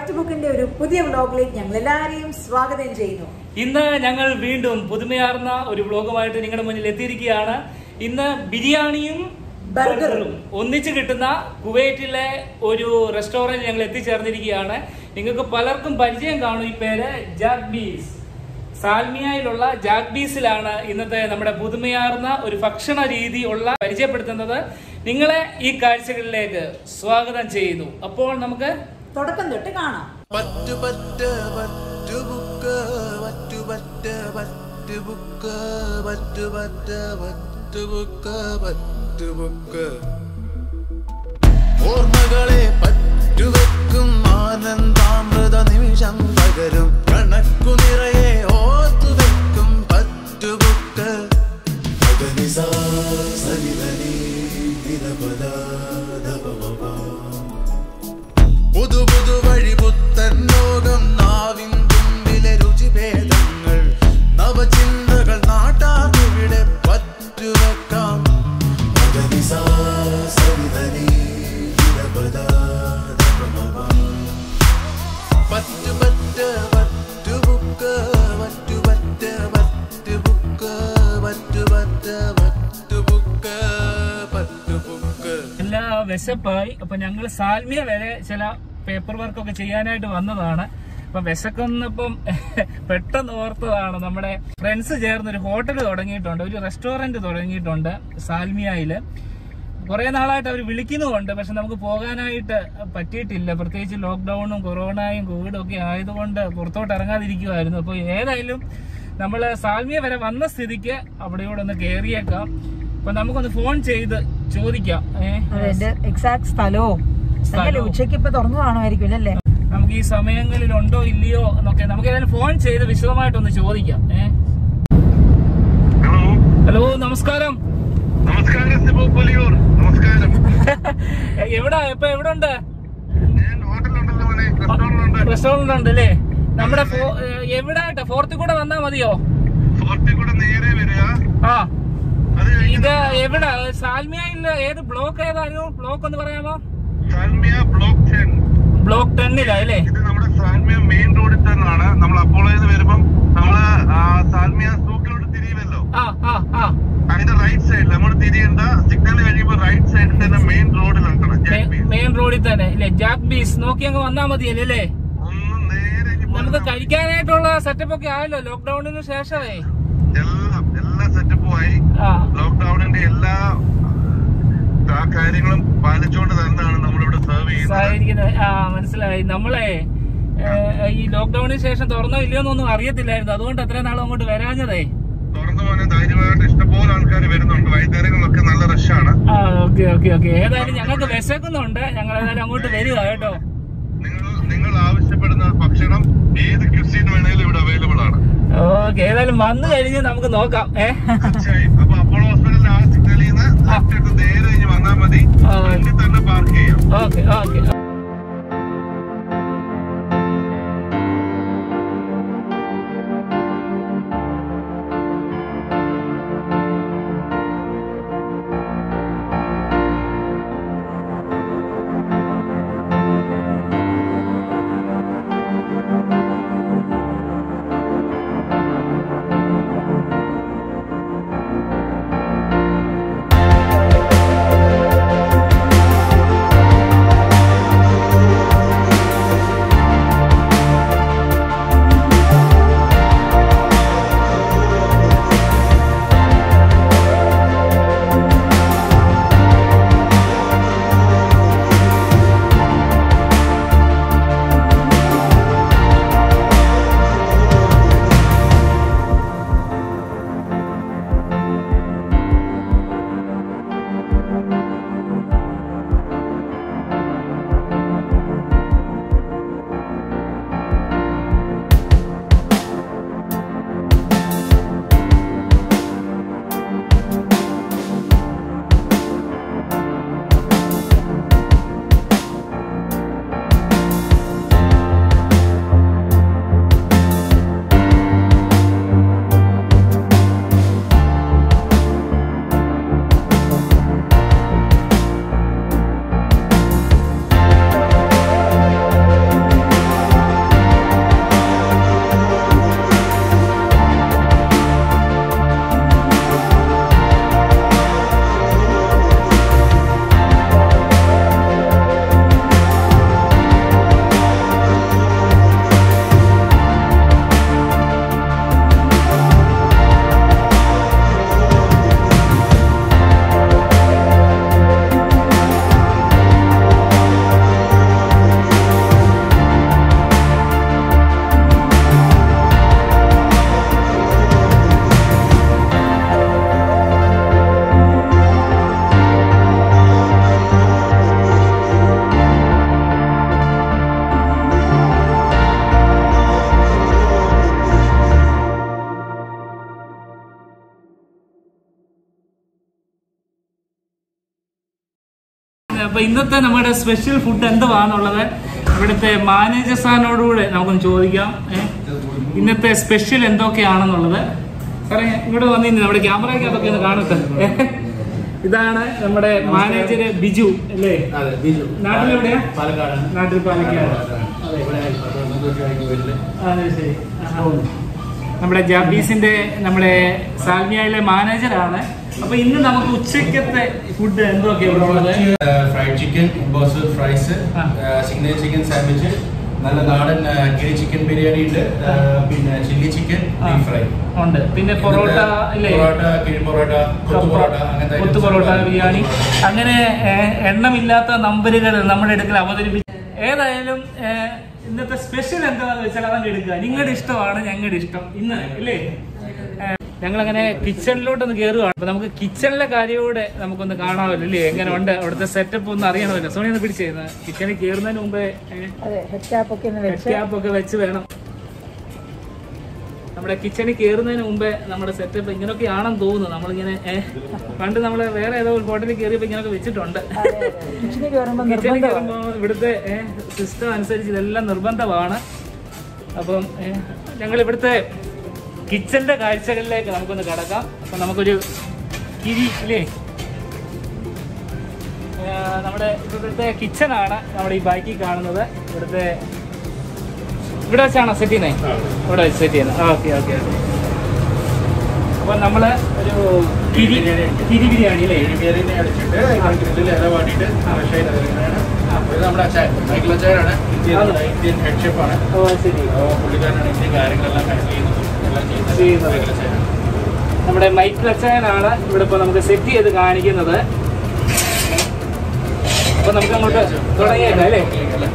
Fact ബുക്കിന്റെ ഒരു പുതിയ വ്ലോഗിലേക്ക് ഞങ്ങൾ എല്ലാവരെയും സ്വാഗതം ചെയ്യുന്നു ഇന്ന് ഞങ്ങൾ വീണ്ടും പുതുമയാർന്ന ഒരു വ്ലോഗുമായിട്ട് നിങ്ങളുടെ മുന്നിൽ എത്തിയിരിക്കുകയാണ് ഇന്ന് ബിരിയാണിയും ബർഗറും. ബർഗറും ഒന്നിച്ച് കിട്ടുന്ന കുവൈറ്റിലെ ഒരു റെസ്റ്റോറന്റ് ഞങ്ങൾ എത്തിച്ചേർന്നിരിക്കുകയാണ് നിങ്ങൾക്ക് പലർക്കും പരിചയം കാണും ഈ പേര് ജാഗ്ബീസ് സാൽമിയയിലുള്ള ജാഗ്ബീസിലാണ് ഇന്നത്തെ നമ്മുടെ പുതുമയാർന്ന ഒരു ഭക്ഷണ രീതി ഉള്ള പരിചയപ്പെടുത്തുന്നത് നിങ്ങളെ ഈ കാഴ്ചകളിലേക്ക് സ്വാഗതം ചെയ്യുന്നു അപ്പോൾ നമുക്ക് തുടക്കം തൊട്ട് കാണാം പറ്റു പറ്റ് പറ്റു ബുക്ക് പറ്റു പറ്റ് പറ്റു ബുക്ക് പറ്റു പറ്റ് പറ്റു ബുക്ക് പറ്റു ബുക്ക് ഓർമ്മകളെ പറ്റുവെക്കും ആനന്ദാമൃത നിമിഷം പകരും കണക്കു നിറയെ ഓർത്തുവെക്കും പറ്റുബുക്ക് പദനിസ സരിതനി നിരപദ ധപമപ പുതു പുതു വഴി പുത്തൻ ലോകം നാവിൻ തുമ്പിലെ രുചിഭേദങ്ങൾ നവചിന്തകൾ നാട്ടാറിവിടെ പറ്റുവെക്കാം മദനിസ സരിതനി ഇടപദ ധപമപ. പറ്റു പറ്റ് പറ്റു ബുക്ക് പറ്റു പറ്റ് പറ്റു ബുക്ക് പറ്റു പറ്റ് പറ്റു ബുക്ക് പറ്റു ബുക്ക് എല്ലാ വിശപ്പായി അപ്പൊ ഞങ്ങൾ സാൽമിയ വരെ ചില പേപ്പർ വർക്ക് ഒക്കെ ചെയ്യാനായിട്ട് വന്നതാണ് അപ്പൊ വിശക്കുന്നപ്പം പെട്ടെന്ന് ഓർത്തതാണ് നമ്മുടെ ഫ്രണ്ട്സ് ചേർന്ന് ഒരു ഹോട്ടൽ തുടങ്ങിയിട്ടുണ്ട് ഒരു റെസ്റ്റോറന്റ് തുടങ്ങിയിട്ടുണ്ട് സാൽമിയയില് കുറെ നാളായിട്ട് അവർ വിളിക്കുന്നുമുണ്ട് പക്ഷെ നമുക്ക് പോകാനായിട്ട് പറ്റിയിട്ടില്ല പ്രത്യേകിച്ച് ലോക്ക്ഡൌണും കൊറോണയും കോവിഡും ഒക്കെ ആയതുകൊണ്ട് പുറത്തോട്ട് ഇറങ്ങാതിരിക്കുമായിരുന്നു അപ്പോൾ ഏതായാലും നമ്മൾ സാൽമിയ വരെ വന്ന സ്ഥിതിക്ക് അവിടെ ഇവിടെ ഒന്ന് കയറിയേക്കാം അപ്പൊ നമുക്കൊന്ന് ഫോൺ ചെയ്ത് ചോദിക്കാം ഏഹ് അതിന്റെ എക്സാക്ട് സ്ഥലവും സ്ഥലവും. സ്ഥലം ഉച്ചയ്ക്ക് ഇപ്പൊ തുറന്നു കാണുമായിരിക്കും അല്ലേ നമുക്ക് ഈ സമയങ്ങളിൽ ഉണ്ടോ ഇല്ലയോ എന്നൊക്കെ നമുക്ക് ഏതായാലും ഫോൺ ചെയ്ത് വിശദമായിട്ടൊന്ന് ചോദിക്കാം ഏഹ് ഹലോ ഹലോ നമസ്കാരം നമസ്കാരം സിബു പുലിയൂർ നമസ്കാരം എവിടാ ഇപ്പൊ എവിടെ ഉണ്ട് ഞാൻ ഹോട്ടലുണ്ടല്ലോ മോനെ റെസ്റ്റോറന്റ് റെസ്റ്റോറന്റ് ഉണ്ട് അല്ലേ നമ്മുടെ ഫോ- ഏഹ് എവിടായിട്ട് ഫോർത്തിൽ കൂടെ വന്നാ മതിയോ ഫോർട്ടിൽ കൂടെ നേരെ വരിക ആ അത് ഇത് എവിടെ സാൽമിയയിൽ ഏത് ബ്ലോക്ക് ഏതായിരുന്നു ബ്ലോക്ക് ഒന്ന് പറയാമോ സാൽമിയ ബ്ലോക്ക് ടെൻ ബ്ലോക്ക് ടെന്നിലാ അല്ലേ ഇത് നമ്മുടെ സാൽമിയ മെയിൻ റോഡിൽ തന്നെയാണ് നമ്മൾ അപ്പോളോയിൽ നിന്ന് വരുമ്പം നമ്മള് ആ സാൽമിയ സൂക്കിലോട്ട് തിരിയുമല്ലോ ആ ആ ആ അതിന്റെ റൈറ്റ് സൈഡിൽ നമ്മൾ തിരിയേണ്ട സിഗ്നൽ കഴിയുമ്പോ റൈറ്റ് സൈഡിൽ തന്നെ മെയിൻ റോഡിലാണ് ജാക്ബി. മെയിൻ റോഡിൽ തന്നെ ഇല്ലേ ജാക്ക് ബീസ് നോക്കി അങ്ങ് വന്നാ മതിയല്ലേ അല്ലേ ഒന്ന് നേരെ ഇങ്ങ് നമുക്ക് പോരുക. കഴിക്കാനായിട്ടുള്ള സെറ്റപ്പ് ഒക്കെ ആയല്ലോ ലോക്ക്ഡൌണിന് ശേഷമേ എല്ലാം എല്ലാ സെറ്റപ്പും ആയി ആ ലോക്ക്ഡൌണിന്റെ എല്ലാ ആ കാര്യങ്ങളും പാലിച്ചുകൊണ്ട് തന്നെയാണ് നമ്മളിവിടെ സെർവ് ചെയ്യുന്നത് സഹായിക്കുന്നത് ആ മനസ്സിലായി നമ്മളെ ഏഹ്, ഈ ലോക്ക്ഡൌണിന് ശേഷം തുറന്നോ ഇല്ലയോ എന്നൊന്നും അറിയത്തില്ലായിരുന്നു അതുകൊണ്ട് എത്ര നാളും അങ്ങോട്ട് വരാഞ്ഞതേ തുറന്നു പോകാൻ ധൈര്യമായിട്ട് ഇഷ്ടംപോലെ ആൾക്കാർ വരുന്നുണ്ട് വൈകുന്നേരങ്ങളിലൊക്കെ നല്ല റഷാണ് ആ ഓക്കെ ഓക്കെ ഓക്കെ ഏതായാലും ഞങ്ങൾക്ക് വിശക്കുന്നുണ്ട് ഞങ്ങൾ ഏതായാലും അങ്ങോട്ട് വരിക കേട്ടോ നിങ്ങൾ നിങ്ങൾ ആവശ്യപ്പെടുന്ന ഭക്ഷണം ഏത് ക്യുസീൻ വേണേലും ഇവിടെ അവൈലബിൾ ആണ് ഓക്കെ ഏതായാലും വന്നു കഴിഞ്ഞ് നമുക്ക് നോക്കാം ഏ തീർച്ചയായും അപ്പൊ അപ്പോളോ ഹോസ്പിറ്റലിന്റെ ആ സിഗ്നലിൽ നിന്ന് ലെഫ്റ്റ് എടുത്ത് നേരെ കഴിഞ്ഞ് വന്നാൽ മതി ആ. ഫ്രണ്ടിൽ തന്നെ പാർക്ക് ചെയ്യാം ഓക്കെ ഓക്കെ പറ്റു അപ്പൊ ഇന്നത്തെ നമ്മുടെ സ്പെഷ്യൽ ഫുഡ് എന്തുവാന്നുള്ളത് ഇവിടുത്തെ മാനേജർ സാറിനോടുകൂടെ നമുക്കൊന്ന് ചോദിക്കാം ഏ? ഇന്നത്തെ സ്പെഷ്യൽ എന്തൊക്കെയാണെന്നുള്ളത് സാറേ ഇങ്ങോട്ട് വന്നിരുന്നു നമ്മുടെ ക്യാമറയ്ക്ക് അതൊക്കെ ഒന്ന് കാണട്ടെ ഏ? ഇതാണ് നമ്മുടെ മാനേജർ ബിജു അല്ലേ അതെ ബിജു നാട്ടിലെവിടെയാ? പാലക്കാട് നാട്ടിൽ പാലക്കാട് അതെ ഇവിടെ പന്ത്രണ്ട് വർഷമായി വീട്ടില് അതെ ശരി ആഹാ. നമ്മുടെ ജാബീസിന്റെ നമ്മുടെ സാൽമിയയിലെ മാനേജറാണ് അപ്പൊ ഇന്ന് നമുക്ക് ഉച്ചക്കത്തെ ഫുഡ് എന്തൊക്കെയാ ഇവിടെ ഉള്ളത് ഫ്രൈഡ് ചിക്കൻ ബോസൽ ഫ്രൈസ് ആ. സിഗ്നേച്ചർ ചിക്കൻ സാൻഡ്വിച്ച് നല്ല നാടൻ ആ, കിഴി ചിക്കൻ ബിരിയാണി ഉണ്ട് ആ, പിന്നെ ചില്ലി ചിക്കൻ ആ. ബീഫ് ഫ്രൈ ഉണ്ട് പിന്നെ പൊറോട്ട ഇല്ലേ പൊറോട്ട കിഴി പൊറോട്ട കൊത്തു പൊറോട്ട അങ്ങനത്തെ കൊത്തു items പൊറോട്ട ഉണ്ട്. ബിരിയാണി അങ്ങനെ ഏഹ്, എണ്ണമില്ലാത്ത നമ്പറുകൾ നമ്മുടെ അടുക്കൽ അവതരിപ്പിച്ചു ഏതായാലും ഏഹ്, ഇന്നത്തെ സ്പെഷ്യൽ എന്താണെന്ന് വെച്ചാൽ അതങ്ങ് എടുക്കുക നിങ്ങളുടെ ഇഷ്ടമാണ് ഞങ്ങളുടെ ഇഷ്ടം ഇന്ന് ഇല്ലേ ഞങ്ങൾ അങ്ങനെ കിച്ചണിലോട്ടൊന്ന് കയറുകയാണ് അപ്പൊ നമുക്ക് കിച്ചണിലെ കാര്യമൂടെ നമുക്കൊന്ന് കാണാമല്ലോ ഇല്ലേ എങ്ങനെ ഉണ്ട് അവിടുത്തെ സെറ്റപ്പ് ഒന്ന് അറിയണമല്ലോ സോണി ഒന്ന് പിടിച്ചേരുന്ന കിച്ചണിൽ കയറുന്നതിന് മുമ്പേ ഏഹ്, അതെ ഹെറ്റാപ്പ് ഒക്കെ ഒന്ന് വെച്ച് ക്യാപ്പ് ഒക്കെ വെച്ച് വേണം നമ്മുടെ കിച്ചണിൽ കയറുന്നതിന് മുമ്പേ നമ്മുടെ സെറ്റപ്പ് ഇങ്ങനെയൊക്കെയാണെന്ന് തോന്നുന്നു നമ്മളിങ്ങനെ ഏഹ്, പണ്ട് നമ്മൾ വേറെ ഏതോ ഒരു ഹോട്ടലിൽ കയറിയപ്പോൾ ഇങ്ങനെയൊക്കെ വെച്ചിട്ടുണ്ട് കിച്ചണിൽ കയറുമ്പോൾ കിച്ചണിൽ നിർബന്ധമാണ് കയറുമ്പോൾ ഇവിടുത്തെ സിസ്റ്റം അനുസരിച്ച് ഇതെല്ലാം നിർബന്ധമാണ് അപ്പം ഏഹ്, ഞങ്ങൾ ഇവിടുത്തെ കിച്ചണിന്റെ കാഴ്ചകളിലേക്ക് നമുക്കൊന്ന് കടക്കാം അപ്പം നമുക്കൊരു കിരി ഇല്ലേ ഏഹ്, നമ്മുടെ ഇവിടുത്തെ കിച്ചണാണ് നമ്മുടെ ഈ ബാക്കി കാണുന്നത് ഇവിടുത്തെ ഇവിടെ വെച്ചാണോ സെറ്റ് ചെയ്യുന്നത് ഇവിടെ വെച്ച് സെറ്റ് ചെയ്യുന്നത് ഓക്കെ ഓക്കെ ഓക്കെ അപ്പൊ നമ്മള് ഒരു കിരി കിരി ബിരിയാണി അല്ലേ കിഴി ബിരിയാണി അടിച്ചിട്ട് ഗ്രില്ലിൽ ഇല വാട്ടിയിട്ട് ഫ്രഷ് ആയിട്ട് അതിലിങ്ങനെയാണ് ഇത് നമ്മുടെ അച്ചായൻ മൈക്കിൾ അച്ചായനാണ് ഇന്ത്യൻ ആണോ? ഇന്ത്യൻ ഹെഡ് ഷെഫാണ് ഓ ശരി അപ്പോൾ പുള്ളിക്കാരനാണ് ഇന്ത്യൻ കാര്യങ്ങളെല്ലാം ഹാൻഡിൽ ചെയ്യുന്നതും എല്ലാം ചെയ്യുന്നത് ചെയ്യുന്നത്. മൈക്കിൾ അച്ചായനാണ് നമ്മുടെ മൈക്കിൾ അച്ചായനാണ് ഇവിടെ ഇപ്പൊ നമുക്ക് സെറ്റ് ചെയ്ത് കാണിക്കുന്നത് അപ്പൊ നമുക്ക് അങ്ങോട്ട് തുടങ്ങിയേക്കാം അല്ലേ അല്ലേ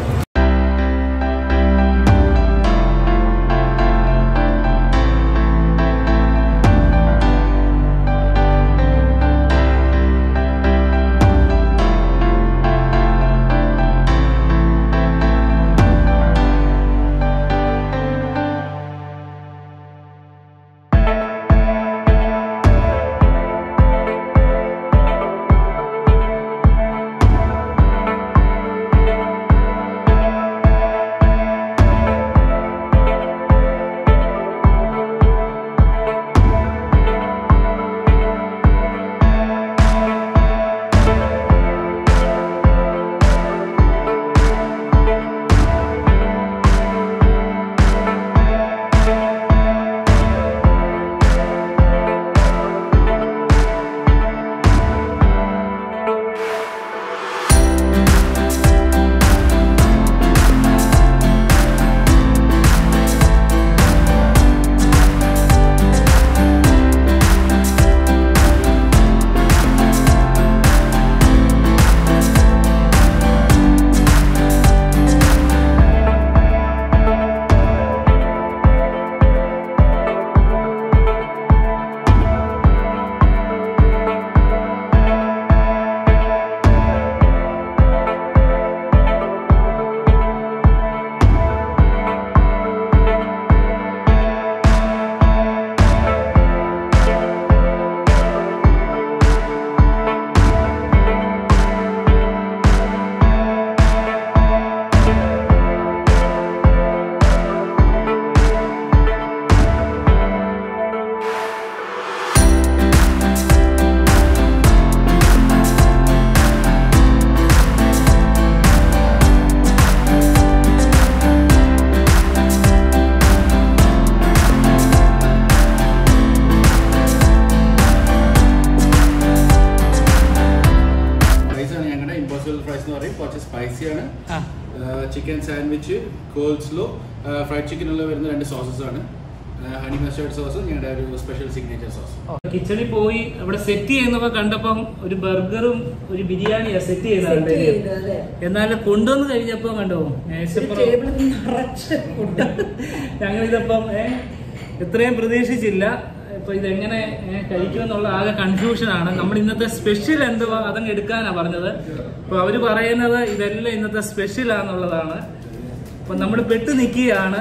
ഫ്രൈസാണ് ഞങ്ങളുടെ ഇമ്പോസിബിൾ ഫ്രൈസ് എന്ന് പറയും കുറച്ച് സ്പൈസിയാണ് ആ ചിക്കൻ സാൻഡ്വിച്ച് കോൾസ്ലോ ഫ്രൈഡ് ചിക്കനുള്ള വരുന്ന രണ്ട് സോസസ് ആണ് ഹണി മസ്റ്റേർഡ് സോസ് ഞങ്ങളുടെ ഒരു സ്പെഷ്യൽ സിഗ്നേച്ചർ സോസ് കിച്ചണിൽ പോയി അവിടെ സെറ്റ് ചെയ്യുന്നപ്പോ കണ്ടപ്പം ഒരു ബർഗറും ഒരു ബിരിയാണിയാ സെറ്റ് സെറ്റ് ചെയ്യുന്നത് ചെയ്ത് അതെ എന്നാൽ കൊണ്ടുവന്ന് കഴിഞ്ഞപ്പോ കണ്ടോ ഒരു മേശപ്പുറം ടേബിളിൽ നിറച്ച് ഫുഡ് ഞങ്ങൾ ഇതപ്പം ഏഹ്, ഇത്രയും പ്രതീക്ഷിച്ചില്ല ഇപ്പൊ ഇതെങ്ങനെ ഏഹ്, കഴിക്കുമെന്നുള്ള ആകെ കൺഫ്യൂഷൻ ആണ് നമ്മൾ ഇന്നത്തെ സ്പെഷ്യൽ എന്തുവാ അതങ്ങ് എടുക്കാനാ പറഞ്ഞത് അപ്പൊ അവര് പറയുന്നത് ഇതെല്ലാം ഇന്നത്തെ സ്പെഷ്യൽ ആണെന്നുള്ളതാണ് അപ്പൊ നമ്മൾ പെട്ട് നിൽക്കുകയാണ്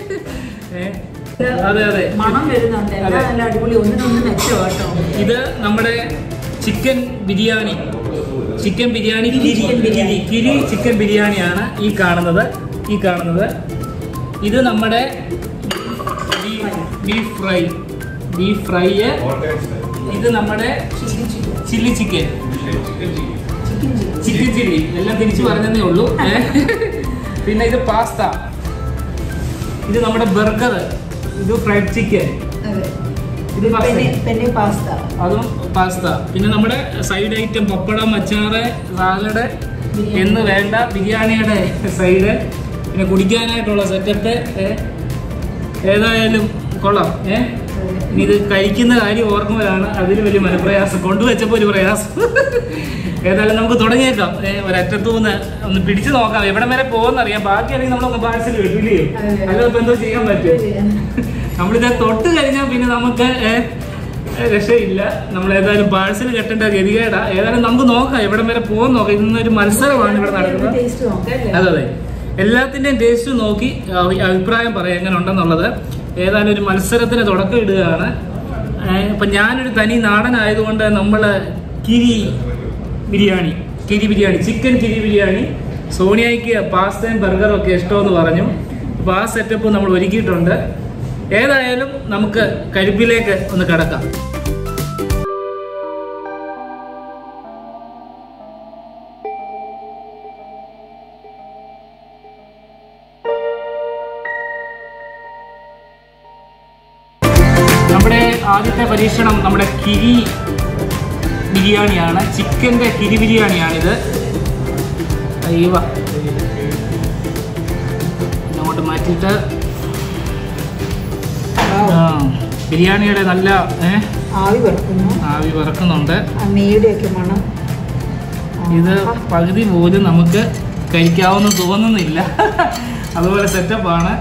ഏഹ്, അതെ അതെ മണം വരുന്നുണ്ട് എല്ലാം അതെ. നല്ല അടിപൊളി ഒന്നിനൊന്ന് മെച്ചം കേട്ടോ ഇത് നമ്മുടെ chicken biryani chicken biryani kizhi chicken biryani. Kizhi kizhi chicken ബിരിയാണിയാണ് ഈ കാണുന്നത് ഈ കാണുന്നത് ഇത് നമ്മുടെ ബീഫ് ഫ്രൈ ബീഫ് ഫ്രൈ ഇത് നമ്മുടെ ചില്ലി ചിക്കൻ ചിക്കൻ ചില്ലി എല്ലാം തിരിച്ചു പറഞ്ഞതേ ഉള്ളൂ ഏ? പിന്നെ ഇത് പാസ്ത ഇത് നമ്മുടെ ബർഗർ ഇത് ഫ്രൈഡ് ചിക്കൻ അതെ ഇത് പെന്നെ പാസ്ത പെന്നെ പാസ്ത അതും പാസ്ത പിന്നെ നമ്മുടെ സൈഡ് ഐറ്റം പപ്പടം അച്ചാറ് സാലഡ് എന്ന് വേണ്ട ബിരിയാണിയുടെ സൈഡ് പിന്നെ കുടിക്കാനായിട്ടുള്ള സെറ്റപ്പ് ഏതായാലും കൊള്ളാം ഏ ഇനി ഇത് കഴിക്കുന്ന കാര്യം ഓർക്കുമ്പോഴാണ് അതിന് വലിയ മനപ്രയാസം കൊണ്ടുവച്ചപ്പോൾ ഒരു പ്രയാസം ഏതായാലും നമുക്ക് തുടങ്ങിയേക്കാം ഏ, ഒരറ്റത്തു നിന്ന് ഒന്ന് പിടിച്ചു നോക്കാം എവിടെ വരെ പോകുന്നറിയാം ബാക്കിയാണെങ്കിൽ നമ്മളൊന്ന് പാഴ്സൽ കിട്ടില്ലയോ അതെ. അല്ലാതെ ഇപ്പൊ എന്തോ ചെയ്യാൻ പറ്റും നമ്മളിത് തൊട്ട് കഴിഞ്ഞാൽ പിന്നെ നമുക്ക് ഏ, രക്ഷയില്ല നമ്മൾ ഏതായാലും പാഴ്സൽ കെട്ടേണ്ട ഗതികേടാ ഏതായാലും നമുക്ക് നോക്കാം എവിടം വരെ പോകുന്ന നോക്കാം ഇന്നൊരു മത്സരമാണ് ഇവിടെ നടക്കുന്നത് ടേസ്റ്റ് നോക്കാം അല്ലേ അതെ അതെ എല്ലാത്തിന്റെയും ടേസ്റ്റ് നോക്കി ആ, അഭിപ്രായം പറയാം എങ്ങനെ ഉണ്ടെന്നുള്ളത് ഏതായാലും ഒരു മത്സരത്തിന് തുടക്കം ഇടുകയാണ് ഏ, അപ്പൊ ഞാനൊരു തനി നാടനായതുകൊണ്ട് നമ്മള് കിരി ബിരിയാണി കിരി ബിരിയാണി ചിക്കൻ കിരി ബിരിയാണി സോണിയയ്ക്ക് പാസ്തയും ബർഗറും ഒക്കെ ഇഷ്ടമെന്ന് പറഞ്ഞു അപ്പൊ ആ സെറ്റപ്പ് നമ്മൾ ഒരുക്കിയിട്ടുണ്ട് ഏതായാലും നമുക്ക് കരുപ്പിലേക്ക് ഒന്ന് കിടക്കാം നമ്മുടെ ആദ്യത്തെ പരീക്ഷണം നമ്മുടെ കിരി ബിരിയാണിയാണ് ചിക്കൻ്റെ കിരി ബിരിയാണിയാണിത് അയ്യവ അങ്ങോട്ട് മാറ്റിയിട്ട് ആ, ബിരിയാണിയുടെ നല്ല ഏ, ആവി വറക്കുന്നു ആവി പറക്കുന്നുണ്ട് ആ നെയ്യുടെയൊക്കെ മണം ഇത് പകുതി പോലും നമുക്ക് കഴിക്കാവുന്ന തോന്നുന്നില്ല അതുപോലെ സെറ്റപ്പാണ്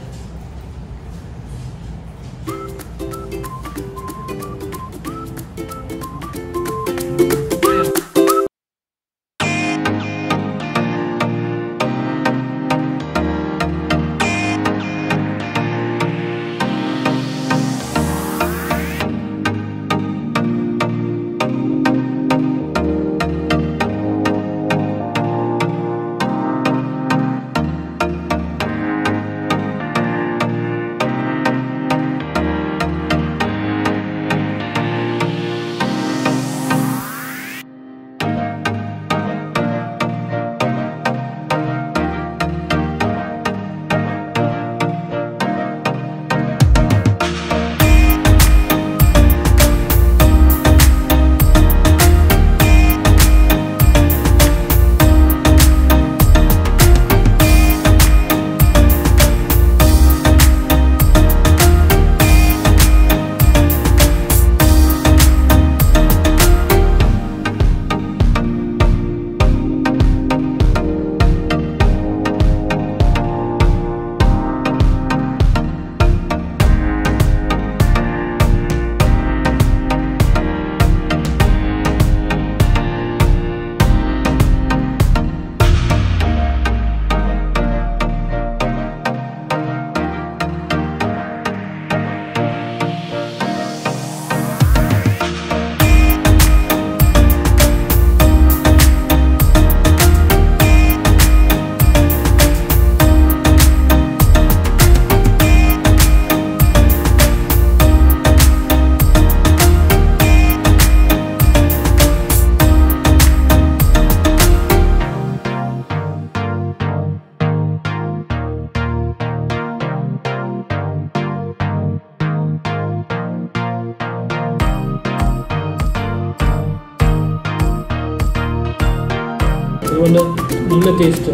അതുകൊണ്ട് നല്ല ടേസ്റ്റ്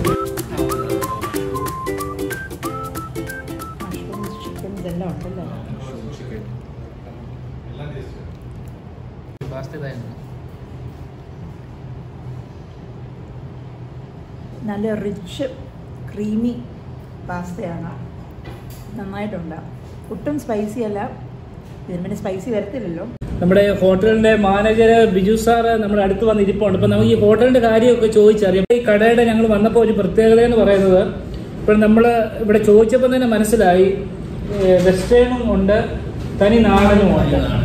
മഷ്റൂം ചിക്കൻ ഇതെല്ലാം ഉണ്ടല്ലോ നല്ല റിച്ച് ക്രീമി പാസ്തയാണ് നന്നായിട്ടുണ്ട് ഒട്ടും സ്പൈസി അല്ല ഇതിന് പിന്നെ സ്പൈസി വരത്തില്ലല്ലോ നമ്മുടെ ഹോട്ടലിന്റെ മാനേജർ ബിജു സാറ് നമ്മുടെ അടുത്ത് വന്ന് ഇരിപ്പുണ്ട് അപ്പൊ നമുക്ക് ഈ ഹോട്ടലിന്റെ കാര്യമൊക്കെ ചോദിച്ചറിയാം ഈ കടയുടെ ഞങ്ങൾ വന്നപ്പോൾ ഒരു പ്രത്യേകത എന്ന് പറയുന്നത് ഇപ്പോൾ നമ്മൾ ഇവിടെ ചോദിച്ചപ്പോൾ തന്നെ മനസ്സിലായി വെസ്റ്റേണും ഉണ്ട് തനി നാടനും ഉണ്ട്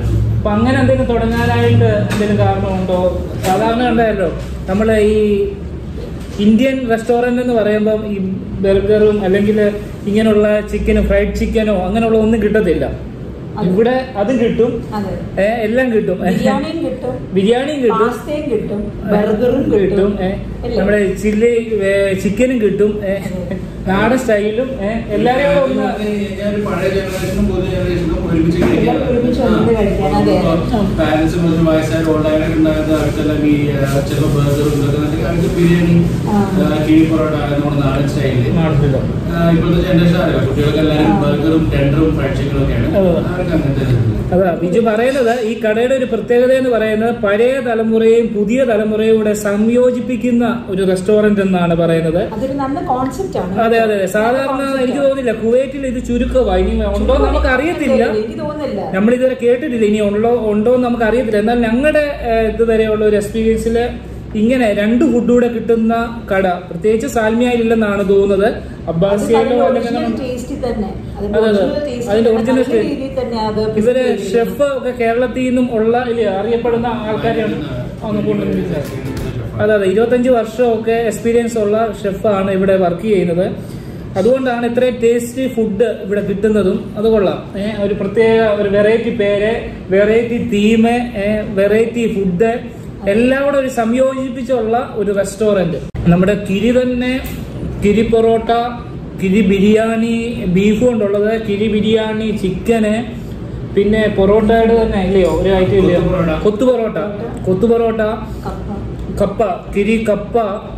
അപ്പൊ അങ്ങനെ എന്തെങ്കിലും തുടങ്ങാനായിട്ട് എന്തെങ്കിലും കാരണമുണ്ടോ സാധാരണ കണ്ടായല്ലോ നമ്മൾ ഈ ഇന്ത്യൻ റെസ്റ്റോറന്റ് എന്ന് പറയുമ്പം ഈ ബർഗറും അല്ലെങ്കിൽ ഇങ്ങനെയുള്ള ചിക്കനും ഫ്രൈഡ് ചിക്കനോ അങ്ങനെയുള്ള ഒന്നും കിട്ടത്തില്ല ഇവിടെ അതും കിട്ടും അതെ ഏ, എല്ലാം കിട്ടും ഏ. ബിരിയാണിയും കിട്ടും ബിരിയാണിയും കിട്ടും പാസ്തയും കിട്ടും ബർഗറും കിട്ടും ഏ. എല്ലാം. നമ്മുടെ ചില്ലി ഏ, ചിക്കനും കിട്ടും ഏ. നാടൻ സ്റ്റൈലും ഏ. എല്ലാവരെയും കൂടെ ഒന്ന് ഞാനൊരു പഴയ ജനറേഷനും പുതിയ ജനറേഷനും ഒരുമിച്ച് എല്ലാം ഒരുമിച്ച് വന്നിട്ട് കഴിക്കാൻ, അതെ. പാരന്റ്സ് കുറച്ച് വയസ്സായ ഓൾഡായിട്ട് ഉണ്ടായിരുന്ന അവർക്കെല്ലാം ഈ ചിലപ്പോൾ ബർഗറും ഇതൊക്കെ ഉണ്ടെങ്കിൽ അവർക്ക് ബിരിയാണി ആ. ആ, കിഴി പൊറോട്ട നമ്മുടെ നാടൻ സ്റ്റൈലിൽ നാടത്തിലോ ഇപ്പോഴത്തെ ജനറേഷൻ അറിയാം കുട്ടികൾക്ക് എല്ലാവരും ബർഗറും ടെൻഡറും ഫ്രൈഡ് ചിക്കനും ഒക്കെയാണ് അതെ. അവർക്ക് അങ്ങനത്തെ ഇതില്ല. അതാ ബിജു പറയുന്നത് ഈ കടയുടെ ഒരു പ്രത്യേകത എന്ന് പറയുന്നത് പഴയ തലമുറയും പുതിയ തലമുറയും കൂടെ സംയോജിപ്പിക്കുന്ന ഒരു റെസ്റ്റോറന്റ് എന്നാണ് പറയുന്നത് അതൊരു നല്ല കോൺസെപ്റ്റ് ആണ് അതെ അതെ അതെ സാധാരണ എനിക്ക് തോന്നുന്നില്ല കുവൈറ്റിൽ ഇത് ചുരുക്കമാണ് ഇനി ഉണ്ടോ എന്ന് നമുക്ക് അറിയത്തില്ല എനിക്ക് തോന്നുന്നില്ല നമ്മൾ ഇതുവരെ കേട്ടിട്ടില്ല ഇനി ഉള്ളോ ഉണ്ടോ എന്ന് നമുക്ക് അറിയത്തില്ല എന്നാൽ ഞങ്ങളുടെ ഏഹ്, ഇതുവരെയുള്ള ഒരു എക്സ്പീരിയൻസിൽ ഇങ്ങനെ രണ്ട് ഫുഡ് കൂടെ കിട്ടുന്ന കട പ്രത്യേകിച്ച് സാൽമിയയിലില്ലെന്നാണ് തോന്നുന്നത് അബ്ബാസിയയിലോ അല്ലെങ്കിൽ ഒറിജിനൽ ടേസ്റ്റിൽ തന്നെ അതിന്റെ അതെ, അതെ. original taste അതിന്റെ തന്നെ original നല്ല taste. രീതിയിൽ തന്നെ അത് ഇവര് present ചെയ്തിരിക്കുന്നു. ഷെഫ് ഒക്കെ കേരളത്തിൽ നിന്നും ഉള്ള ഇല്ലേ, അറിയപ്പെടുന്ന ആൾക്കാരെയാണ് ഒന്ന് കൊണ്ടുവന്നിരിക്കുന്നത് അതെ അതെ ഇരുപത്തഞ്ച് വർഷമൊക്കെ എക്സ്പീരിയൻസ് ഉള്ള ഷെഫാണ് ഇവിടെ വർക്ക് ചെയ്യുന്നത് അതുകൊണ്ടാണ് ഇത്രയും ടേസ്റ്റി ഫുഡ് ഇവിടെ കിട്ടുന്നതും അത് കൊള്ളാം ഏഹ് ഒരു പ്രത്യേക ഒരു വെറൈറ്റി പേര് വെറൈറ്റി തീം വെറൈറ്റി ഫുഡ് എല്ലാം കൂടെ ഒരു സംയോജിപ്പിച്ചുള്ള ഒരു റെസ്റ്റോറന്റ് നമ്മുടെ കിരി തന്നെ കിരി പൊറോട്ട കിരി ബിരിയാണി ബീഫ് കൊണ്ടുള്ളത് കിരി ബിരിയാണി ചിക്കന് പിന്നെ പൊറോട്ടയുടെ തന്നെ ഇല്ലയോ ഒരു ഐറ്റം ഇല്ലയോ കൊത്തു പൊറോട്ട. കൊത്തു പൊറോട്ട കൊത്തു പൊറോട്ട കപ്പ. കപ്പ കിരി കപ്പ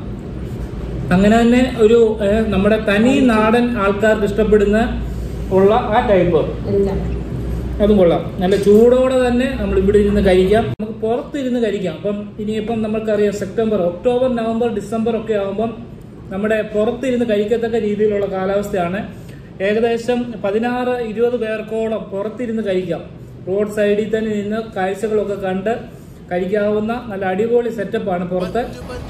അങ്ങനെ തന്നെ ഒരു ഏഹ്, നമ്മുടെ തനി നാടൻ ആൾക്കാർക്ക് ഇഷ്ടപ്പെടുന്ന ഉള്ള ആ ടൈപ്പ് എല്ലാം അതും കൊള്ളാം നല്ല ചൂടോടെ തന്നെ നമ്മൾ ഇവിടെ ഇരുന്ന് കഴിക്കാം നമുക്ക് പുറത്തിരുന്ന് കഴിക്കാം അപ്പം ഇനിയിപ്പം നമുക്കറിയാം സെപ്റ്റംബർ ഒക്ടോബർ നവംബർ ഡിസംബർ ഒക്കെ ആകുമ്പം നമ്മുടെ പുറത്തിരുന്ന് കഴിക്കത്തക്ക രീതിയിലുള്ള കാലാവസ്ഥയാണ് ഏകദേശം പതിനാറ് ഇരുപത് പേർക്കോളം പുറത്തിരുന്ന് കഴിക്കാം റോഡ് സൈഡിൽ തന്നെ നിന്ന് കാഴ്ചകളൊക്കെ കണ്ട് കഴിക്കാവുന്ന നല്ല അടിപൊളി സെറ്റപ്പാണ് പുറത്ത്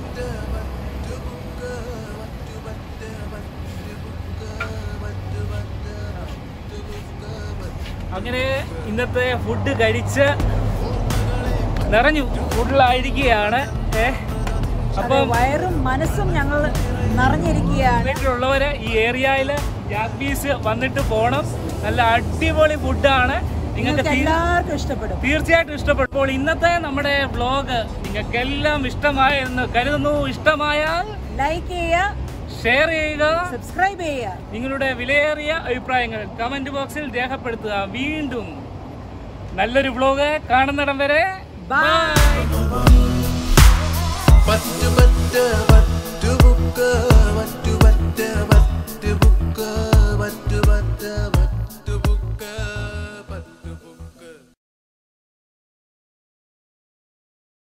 അങ്ങനെ ഇന്നത്തെ ഫുഡ് കഴിച്ച് നിറഞ്ഞു ഫുഡിലായിരിക്കുകയാണ് ഏ അതെ, അപ്പം വയറും മനസ്സും ഞങ്ങൾ നിറഞ്ഞിരിക്കുകയാണ് വീട്ടിലുള്ളവര് ഈ ഏരിയയിൽ ജാപ്പീസ് വന്നിട്ട് പോണം നല്ല അടിപൊളി ഫുഡാണ് നിങ്ങൾക്ക് നിങ്ങൾക്ക് തീ- എല്ലാവർക്കും ഇഷ്ടപ്പെടും തീർച്ചയായിട്ടും ഇഷ്ടപ്പെട്ടപ്പോൾ ഇന്നത്തെ നമ്മുടെ വ്ലോഗ് നിങ്ങൾക്കെല്ലാം ഇഷ്ടമായെന്ന് കരുതുന്നു ഇഷ്ടമായാൽ ലൈക്ക് ചെയ്യുക ഷെയർ ചെയ്യുക സബ്സ്ക്രൈബ് ചെയ്യുക നിങ്ങളുടെ വിലയേറിയ അഭിപ്രായങ്ങൾ കമന്റ് ബോക്സിൽ രേഖപ്പെടുത്തുക വീണ്ടും നല്ലൊരു വ്ലോഗ് കാണുന്നിടം വരെ Bye. പറ്റു പറ്റ പറ്റു ബുക്ക് പറ്റു പറ്റ